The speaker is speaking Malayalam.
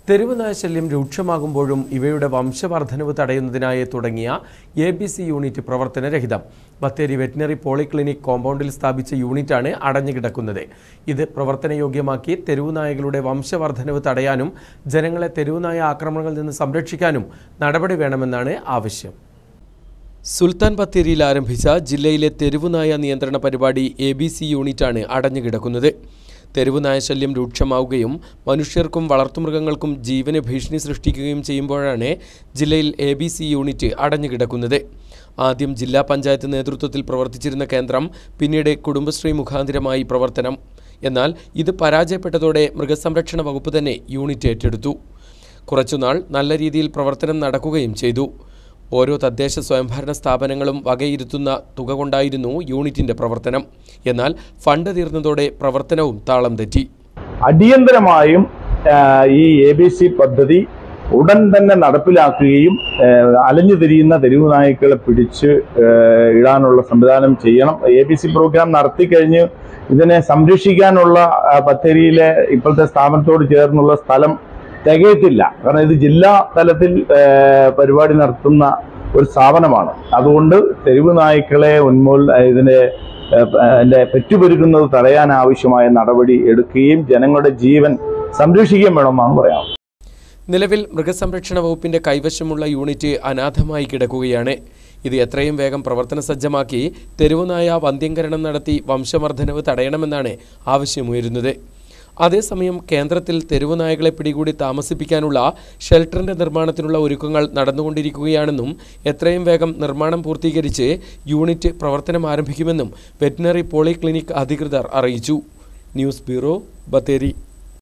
തെരുവ് നായശല്യം രൂക്ഷമാകുമ്പോഴും ഇവയുടെ വംശവർദ്ധനവ് തടയുന്നതിനായി തുടങ്ങിയ എ ബി സി യൂണിറ്റ് പ്രവർത്തനരഹിതം ബത്തേരി വെറ്റിനറി പോളിക്ലിനിക് കോമ്പൗണ്ടിൽ സ്ഥാപിച്ച യൂണിറ്റാണ് അടഞ്ഞുകിടക്കുന്നത് ഇത് പ്രവർത്തനയോഗ്യമാക്കി തെരുവ് നായകളുടെ വംശവർദ്ധനവ് തടയാനും ജനങ്ങളെ തെരുവ് നായ ആക്രമണങ്ങളിൽ നിന്ന് സംരക്ഷിക്കാനും നടപടി വേണമെന്നാണ് ആവശ്യം സുൽത്താൻ ബത്തേരിയിൽ ആരംഭിച്ച ജില്ലയിലെ തെരുവുനായ നിയന്ത്രണ പരിപാടി എ ബി സി യൂണിറ്റാണ് അടഞ്ഞുകിടക്കുന്നത് തെരുവുനായ ശല്യം രൂക്ഷമാവുകയും മനുഷ്യർക്കും വളർത്തുമൃഗങ്ങൾക്കും ജീവന് ഭീഷണി സൃഷ്ടിക്കുകയും ചെയ്യുമ്പോഴാണ് ജില്ലയിൽ എ ബി സി യൂണിറ്റ് അടഞ്ഞുകിടക്കുന്നത് ആദ്യം ജില്ലാ പഞ്ചായത്ത് നേതൃത്വത്തിൽ പ്രവർത്തിച്ചിരുന്ന കേന്ദ്രം പിന്നീട് കുടുംബശ്രീ മുഖാന്തരമായി പ്രവർത്തനം എന്നാൽ ഇത് പരാജയപ്പെട്ടതോടെ മൃഗസംരക്ഷണ വകുപ്പ് തന്നെ യൂണിറ്റ് ഏറ്റെടുത്തു കുറച്ചുനാൾ നല്ല രീതിയിൽ പ്രവർത്തനം നടക്കുകയും ചെയ്തു ഓരോ തദ്ദേശ സ്വയംഭരണ സ്ഥാപനങ്ങളും വകയിരുത്തുന്ന തുക കൊണ്ടായിരുന്നു യൂണിറ്റിന്റെ പ്രവർത്തനം എന്നാൽ ഫണ്ട് തീർന്നതോടെ പ്രവർത്തനവും താളം തെറ്റി അടിയന്തരമായും ആ, ഈ എ ബി സി പദ്ധതി ഉടൻ തന്നെ നടപ്പിലാക്കുകയും ആ, അലഞ്ഞു തിരിയുന്ന തെരുവ് നായ്ക്കളെ പിടിച്ച് ആ, ഇടാനുള്ള സംവിധാനം ചെയ്യണം എ ബി സി പ്രോഗ്രാം നടത്തിക്കഴിഞ്ഞ് ഇതിനെ സംരക്ഷിക്കാനുള്ള ആ, ബത്തേരിയിലെ ഇപ്പോഴത്തെ സ്ഥാപനത്തോട് ചേർന്നുള്ള സ്ഥലം തികയത്തില്ല കാരണം ഇത് ജില്ലാ തലത്തിൽ ആ, പരിപാടി നടത്തുന്ന ഒരു സ്ഥാപനമാണ് അതുകൊണ്ട് തെരുവ് നായ്ക്കളെ ഉന്മൂൽ ഇതിനെ അതിന്റെ പെറ്റുപെരുക്കുന്നത് തടയാൻ ആവശ്യമായ നടപടി എടുക്കുകയും ജനങ്ങളുടെ ജീവൻ സംരക്ഷിക്കുകയും വേണമെന്നാണ് പറയാം നിലവിൽ മൃഗസംരക്ഷണ വകുപ്പിന്റെ കൈവശമുള്ള യൂണിറ്റ് അനാഥമായി കിടക്കുകയാണ് ഇത് എത്രയും വേഗം പ്രവർത്തന സജ്ജമാക്കി തെരുവുനായ വന്ധ്യംകരണം നടത്തി വംശവർദ്ധനവ് തടയണമെന്നാണ് ആവശ്യമുയരുന്നത് അതേസമയം കേന്ദ്രത്തിൽ തെരുവുനായകളെ പിടികൂടി താമസിപ്പിക്കാനുള്ള ഷെൽട്ടറിന്റെ നിർമ്മാണത്തിനുള്ള ഒരുക്കങ്ങൾ നടന്നുകൊണ്ടിരിക്കുകയാണെന്നും എത്രയും വേഗം നിർമ്മാണം പൂർത്തീകരിച്ച് യൂണിറ്റ് പ്രവർത്തനം ആരംഭിക്കുമെന്നും വെറ്റിനറി പോളിക്ലിനിക് അധികൃതർ അറിയിച്ചു ന്യൂസ് ബ്യൂറോ ബത്തേരി